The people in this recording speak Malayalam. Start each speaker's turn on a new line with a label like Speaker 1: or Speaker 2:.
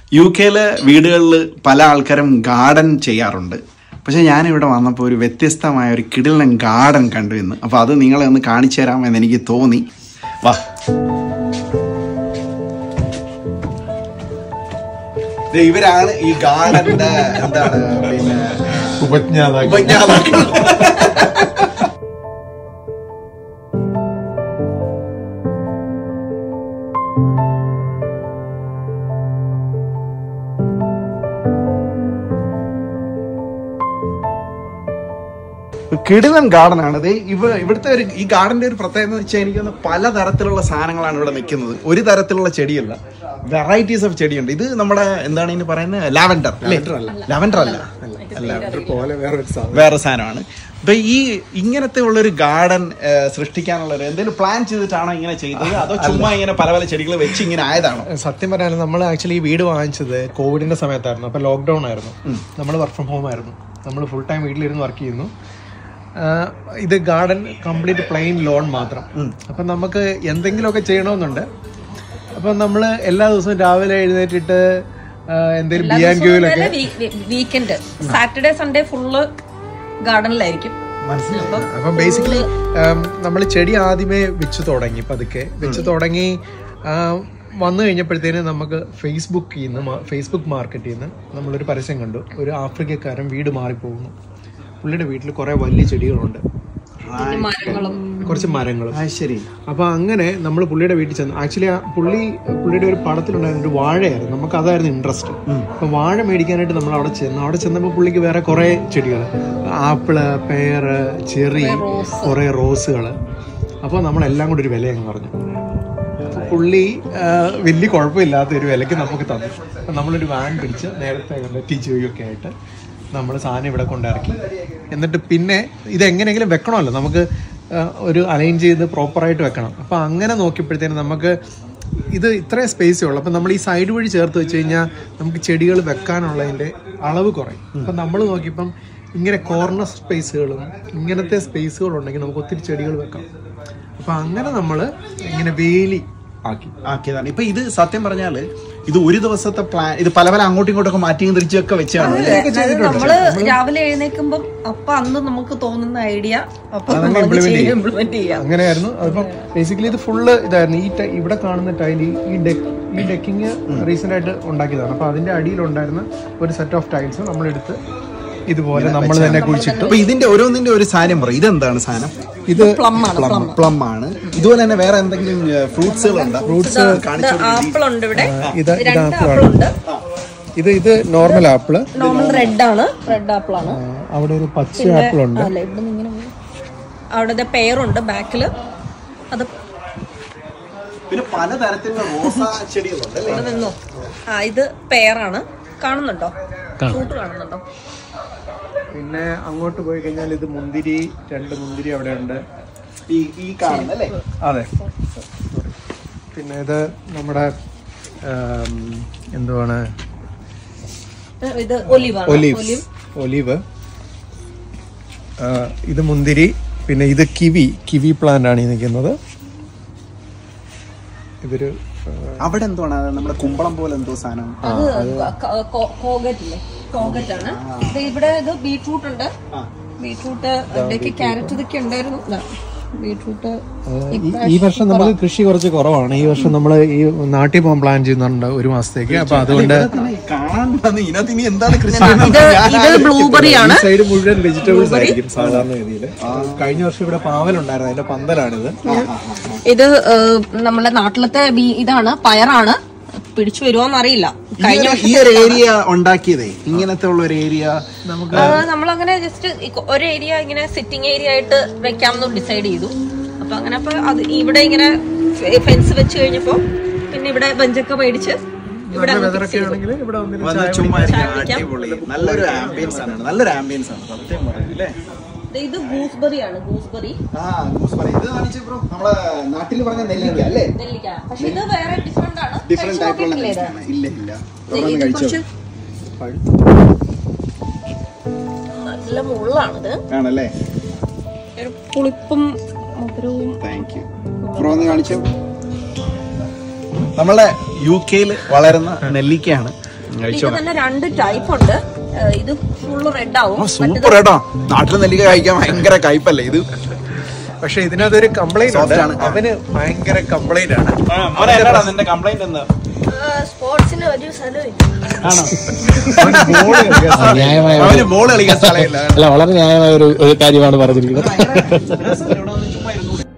Speaker 1: യു കെയിലെ വീടുകളിൽ പല ആൾക്കാരും ഗാർഡൻ ചെയ്യാറുണ്ട് പക്ഷെ ഞാനിവിടെ വന്നപ്പോൾ ഒരു വ്യത്യസ്തമായ ഒരു കിടിലൻ ഗാർഡൻ കണ്ടു ഇന്ന് അപ്പോൾ അത് നിങ്ങളെ ഒന്ന് കാണിച്ചു തരാമെന്ന് എനിക്ക് തോന്നി വാ ദേ ഇവരാണ് ഈ ഗാർഡന്റെ എന്താണ് പിന്നെ
Speaker 2: ഉപജ്ഞാതാക്കൾ
Speaker 1: ഉപജ്ഞാതാക്കൾ കിടിലൻ ഗാർഡൻ ആണ് ഇത് ഇവ ഇവിടുത്തെ ഒരു ഈ ഗാർഡന്റെ ഒരു പ്രത്യേകത എന്ന് വെച്ചാൽ എനിക്ക് തോന്നുന്നു പല തരത്തിലുള്ള സാധനങ്ങളാണ് ഇവിടെ നിൽക്കുന്നത് ഒരു തരത്തിലുള്ള ചെടിയല്ല വെറൈറ്റീസ് ഓഫ് ചെടിയുണ്ട് ഇത് നമ്മുടെ എന്താണ് ഇതിന് പറയുന്നത് ലാവൻഡർ ലാവൻഡർ അല്ല
Speaker 2: പോലെ വേറൊരു സാധനം
Speaker 1: വേറെ സാധനമാണ് അപ്പൊ ഈ ഇങ്ങനത്തെ ഉള്ള ഒരു ഗാർഡൻ സൃഷ്ടിക്കാനുള്ള ഒരു എന്തെങ്കിലും പ്ലാൻ ചെയ്തിട്ടാണോ ഇങ്ങനെ ചെയ്തത് അതോ ചുമ്മാ ഇങ്ങനെ പല പല ചെടികൾ വെച്ച് ഇങ്ങനെ ആയതാണോ
Speaker 2: സത്യം പറയാൻ നമ്മൾ ആക്ച്വലി ഈ വീട് വാങ്ങിച്ചത് കോവിഡിന്റെ സമയത്തായിരുന്നു അപ്പൊ ലോക്ക്ഡൌൺ ആയിരുന്നു നമ്മൾ വർക്ക് ഫ്രം ഹോം ആയിരുന്നു നമ്മൾ ഫുൾ ടൈം വീട്ടിലിരുന്ന് വർക്ക് ചെയ്യുന്നു ആഹ് ഇത് ഗാർഡൻ കംപ്ലീറ്റ് പ്ലെയിൻ ലോൺ മാത്രം അപ്പം നമുക്ക് എന്തെങ്കിലുമൊക്കെ ചെയ്യണമെന്നുണ്ട് അപ്പം നമ്മൾ എല്ലാ ദിവസവും രാവിലെ എഴുന്നേറ്റിട്ട് ആഹ് എന്തെങ്കിലും ബി ആൻഡ് ക്യൂവിലൊക്കെ
Speaker 3: വീക്കെൻഡ് സാറ്റർഡേ സൺഡേ ഫുള്ള് ഗാർഡനിലായിരിക്കും
Speaker 2: അപ്പം ബേസിക്കലി നമ്മൾ ചെടി ആദ്യമേ വെച്ച് തുടങ്ങി പതുക്കെ വെച്ച് തുടങ്ങി ആ, വന്നു കഴിഞ്ഞപ്പോഴത്തേന് നമുക്ക് ഫേസ്ബുക്കിൽ നിന്ന് ഫേസ്ബുക്ക് മാർക്കറ്റിൽ നിന്ന് നമ്മളൊരു പരസ്യം കണ്ടു ഒരു ആഫ്രിക്കക്കാരൻ വീട് മാറിപ്പോകുന്നു പുള്ളിയുടെ വീട്ടിൽ കുറെ വലിയ ചെടികളുണ്ട്
Speaker 3: മരങ്ങളും
Speaker 2: കുറച്ച് മരങ്ങളും
Speaker 1: ആ ശരി
Speaker 2: അപ്പൊ അങ്ങനെ നമ്മൾ പുള്ളിയുടെ വീട്ടിൽ ചെന്നു ആക്ച്വലി ആ പുള്ളി പുള്ളിയുടെ ഒരു പടത്തിലുണ്ടായിരുന്ന ഒരു വാഴയായിരുന്നു നമുക്ക് അതായിരുന്നു ഇൻട്രസ്റ്റ് അപ്പൊ വാഴ മേടിക്കാനായിട്ട് നമ്മൾ അവിടെ ചെന്നു അവിടെ ചെന്നപ്പോൾ പുള്ളിക്ക് വേറെ കുറെ ചെടികൾ ആപ്പിള് പേര് ചെറി കുറെ റോസുകൾ അപ്പോൾ നമ്മളെല്ലാം കൂടി ഒരു വില അങ്ങ് പറഞ്ഞു അപ്പൊ പുള്ളി ആ, വലിയ കുഴപ്പമില്ലാത്ത ഒരു വിലക്ക് നമുക്ക് തന്നു അപ്പൊ നമ്മളൊരു വാൻ പിടിച്ച് നേരത്തെ കണ്ട ടീച്ചൊക്കെ ആയിട്ട് നമ്മൾ സാധനം ഇവിടെ കൊണ്ടിറക്കി എന്നിട്ട് പിന്നെ ഇത് എങ്ങനെയെങ്കിലും വെക്കണമല്ലോ നമുക്ക് ആ, ഒരു അലൈൻ ചെയ്ത് പ്രോപ്പറായിട്ട് വെക്കണം അപ്പം അങ്ങനെ നോക്കിയപ്പോഴത്തേനും നമുക്ക് ഇത് ഇത്രയും സ്പേസേ ഉള്ളൂ അപ്പം നമ്മൾ ഈ സൈഡ് വഴി ചേർത്ത് വെച്ച് കഴിഞ്ഞാൽ നമുക്ക് ചെടികൾ വെക്കാനുള്ളതിൻ്റെ അളവ് കുറയും അപ്പം നമ്മൾ നോക്കിയപ്പം ഇങ്ങനെ കോർണർ സ്പേസുകളും ഇങ്ങനത്തെ സ്പേസുകൾ ഉണ്ടെങ്കിൽ നമുക്ക് ഒത്തിരി ചെടികൾ വെക്കാം അപ്പം അങ്ങനെ നമ്മൾ ഇങ്ങനെ വേലി ആക്കി
Speaker 1: ആക്കിയതാണ് ഇപ്പൊ ഇത് സത്യം പറഞ്ഞാല് ഇത് ഒരു ദിവസത്തെ പ്ലാൻ ഇത് പല പല അങ്ങോട്ടും ഇങ്ങോട്ടും ഒക്കെ മാറ്റിയും തിരിച്ചൊക്കെ വെച്ചാണ്
Speaker 3: അതായത് നമ്മള് രാവിലെ എഴുന്നേക്കുമ്പം അപ്പൊ അന്ന് നമുക്ക് തോന്നുന്ന ഐഡിയ അപ്പൊ
Speaker 2: അതങ്ങ് implement ചെയ്യും.
Speaker 3: ഇംപ്ലിമെന്റ് ചെയ്യാം
Speaker 2: അങ്ങനെയായിരുന്നു അതിപ്പം ബേസിക്കലി ഇത് ഫുള്ള് ഇതായിരുന്നു ഈ ടൈ- ഇവിടെ കാണുന്ന ടൈൽ ഈ ഡെക്ക് ഈ ഡെക്കിങ് റീസെന്റ് ആയിട്ട് ഉണ്ടാക്കിയതാണ് അപ്പൊ അതിന്റെ അടിയിലുണ്ടായിരുന്ന ഒരു സെറ്റ് ഓഫ് ടൈൽസ് നമ്മളെടുത്ത് ഇതുപോലെ നമ്മൾ തന്നെ കുഴിച്ചിട്ടു
Speaker 1: അപ്പൊ ഇതിന്റെ ഓരോന്നിന്റെ ഒരു സാധനം പറയും ഇതെന്താണ് സാധനം
Speaker 2: ഇത്
Speaker 3: പ്ലം ആണ് പ്ലം
Speaker 1: പ്ലം ആണ് ഇതുപോലെ തന്നെ വേറെ എന്തെങ്കിലും ഫ്രൂട്ട്സുകൾ ഉണ്ടോ ഫ്രൂട്ട്സ് കാണിച്ചു
Speaker 3: ആപ്പിൾ ഉണ്ട് ഇവിടെ
Speaker 2: ഇത് ഇത്
Speaker 3: രണ്ട്
Speaker 2: ആപ്പിൾ
Speaker 3: ആപ്പിൾ ഉണ്ട്
Speaker 2: ഇത് ഇത് നോർമൽ ആപ്പിള്
Speaker 3: നോർമൽ റെഡ് ആണ് റെഡ് ആപ്പിൾ ആണ്
Speaker 2: അവിടെ ഒരു പച്ച ആപ്പിൾ ഉണ്ട്
Speaker 3: അല്ല ഇവിടെ നിന്ന് ഇങ്ങനെ പോയി. അവിടെ പേറുണ്ട് ബാക്കില് അത്
Speaker 1: പിന്നെ പലതരത്തിലുള്ള റോസാ ചെടികളുണ്ട് അല്ലേ
Speaker 3: ഇവിടെ നിന്നു ആ ഇത് പെയറാണ് കാണുന്നുണ്ടോ ഫ്രൂട്ട് കാണുന്നുണ്ടോ
Speaker 2: പിന്നെ അങ്ങോട്ട് പോയി കഴിഞ്ഞാൽ ഇത് മുന്തിരി രണ്ട് മുന്തിരി അവിടെ ഉണ്ട്
Speaker 1: ഈ ഈ കാണുന്ന അല്ലേ
Speaker 2: അതെ പിന്നെ ഇത് നമ്മുടെ ആം, എന്തുവാണ്
Speaker 3: ഇത് ഒലിവാണ്
Speaker 2: ഒലീവ് ഒലീവ് ആ, ഇത് മുന്തിരി പിന്നെ ഇത് കിവി കിവി പ്ലാന്റ് ആണ് ഈ നിൽക്കുന്നത് ഇതൊരു ആ,
Speaker 1: അവിടെ എന്തുവാണ് അത് നമ്മുടെ കുമ്പളം പോലെ എന്തോ സാധനം
Speaker 3: അത് കോഗറ്റ് ഇല്ലേ കോഗറ്റ് ആണ് ഇത് ഇവിടെ ഇത് ബീട്രൂട്ട് ഉണ്ട് ബീട്രൂട്ട് ഇവിടേക്ക് ക്യാരറ്റ് ഇതൊക്കെ ഉണ്ടായിരുന്നു ദാ, ബീട്രൂട്ട്
Speaker 2: ഈ- ഈ വർഷം നമുക്ക് കൃഷി കുറച്ച് കുറവാണ് ഈ വർഷം നമ്മൾ ഈ നാട്ടിൽ പോകാൻ പ്ലാൻ ചെയ്യുന്നുണ്ട് ഒരു മാസത്തേക്ക് അപ്പൊ അതുകൊണ്ട്
Speaker 1: കാണാൻ വന്ന് ഇതിനകത്ത് ഇനി എന്താണ് കൃഷി
Speaker 3: ഇത് ഇത് ബ്ലൂബെറി ആണ്
Speaker 2: ഈ സൈഡ് മുഴുവൻ വെജിറ്റബിൾസ് ആയിരിക്കും സാധാരണ ഗതിയിൽ കഴിഞ്ഞ വർഷം ഇവിടെ പാവലുണ്ടായിരുന്നു അതിന്റെ പന്തലാണിത്
Speaker 3: ഇത് ഏഹ്, നമ്മളെ നാട്ടിലത്തെ ബീ- ഇതാണ് പയറാണ് പിടിച്ചു വരുമോന്ന് അറിയില്ല കഴിഞ്ഞ
Speaker 1: ഈ ഒരു ഏരിയ ഉണ്ടാക്കിയതേ ഇങ്ങനത്തെ ഉള്ള ഒരു ഏരിയ നമുക്ക്
Speaker 3: നമ്മളങ്ങനെ ജസ്റ്റ് ഒരു ഏരിയ ഇങ്ങനെ സിറ്റിംഗ് ഏരിയ ആയിട്ട് വെക്കാമെന്ന് ഡിസൈഡ് ചെയ്തു അപ്പൊ അങ്ങനെ അപ്പൊ അത് ഇവിടെ ഇങ്ങനെ ഫെൻസ് വെച്ച് കഴിഞ്ഞപ്പോ പിന്നെ ഇവിടെ ബെഞ്ചൊക്കെ മേടിച്ച് ഇവിടെ അങ്ങ് fix ചെയ്തു.
Speaker 2: ആണെങ്കിൽ ഇവിടെ വന്നിട്ട്
Speaker 1: വന്ന് ചുമ്മാ ഇരിക്കാൻ അടിപൊളി നല്ലൊരു ആംബിയൻസ് ആണ് നല്ലൊരു ആംബിയൻസ് ആണ് സത്യം പറയുന്നത് അല്ലേ
Speaker 3: ദേ ഇത് ഗൂസ്ബെറി ആണ് ഗൂസ്ബെറി
Speaker 1: ആ gooseberry. ഇത് കാണിച്ച് ബ്രോ നമ്മളെ നാട്ടിൽ പറഞ്ഞ നെല്ലിക്ക അല്ലേ
Speaker 3: നെല്ലിക്ക പക്ഷെ ഇത് വേറെ ഡിഫറെന്റ് ആണ്
Speaker 1: ഡിഫറെന്റ്
Speaker 3: കഴിച്ച്
Speaker 1: ടൈപ്പുള്ള
Speaker 3: നോക്കിയിട്ടില്ലേ ഇത്?
Speaker 1: നെല്ലിക്കയാണ്. ഇല്ല ഇല്ല
Speaker 3: ദേ
Speaker 1: തുറന്ന്
Speaker 3: ഇത്
Speaker 1: കഴിച്ചോ
Speaker 3: കുറച്ച് നല്ല മുള്ളാണിത്
Speaker 1: ആണല്ലേ
Speaker 3: ഒരു പുളിപ്പും മധുരവും
Speaker 1: താങ്ക് യു ബ്രോ ഒന്ന് കാണിച്ചോ നമ്മളെ യു കെയിൽ വളരുന്ന നെല്ലിക്കയാണ്
Speaker 3: ഇത് തന്നെ രണ്ട് ടൈപ്പ് ഉണ്ട് ഏഹ് ഇത് ഫുള്ള് റെഡ് ആവും
Speaker 1: സൂപ്പർ കേട്ടോ നാട്ടിലെ നെല്ലിക്ക കഴിക്കാൻ ഭയങ്കര കയ്പല്ലേ ഇത്
Speaker 2: പക്ഷെ ഇതിനകത്തൊരു കംപ്ലൈന്റ്
Speaker 1: Soft ആണ്.
Speaker 2: ഉണ്ട് അവന് ഭയങ്കര കംപ്ലൈന്റ് ആണ്
Speaker 1: നിന്റെ കംപ്ലൈന്റ് എന്താ
Speaker 3: സ്പോർട്സിന് ഒരു സ്ഥലമില്ല
Speaker 1: ആണോ
Speaker 2: അവന് ball കളിക്കാൻ സാധിക്കും.
Speaker 4: ന്യായമായ ഒരു-
Speaker 1: അവന് ബോൾ കളിക്കാൻ സ്ഥലമില്ല
Speaker 4: അല്ല വളരെ ന്യായമായ ഒരു ഒരു കാര്യമാണ് പറഞ്ഞിരിക്കുന്നത്
Speaker 1: ഭയങ്കര രസം ഇവിടെ വന്ന് ചുമ്മാ ഇരുന്നു.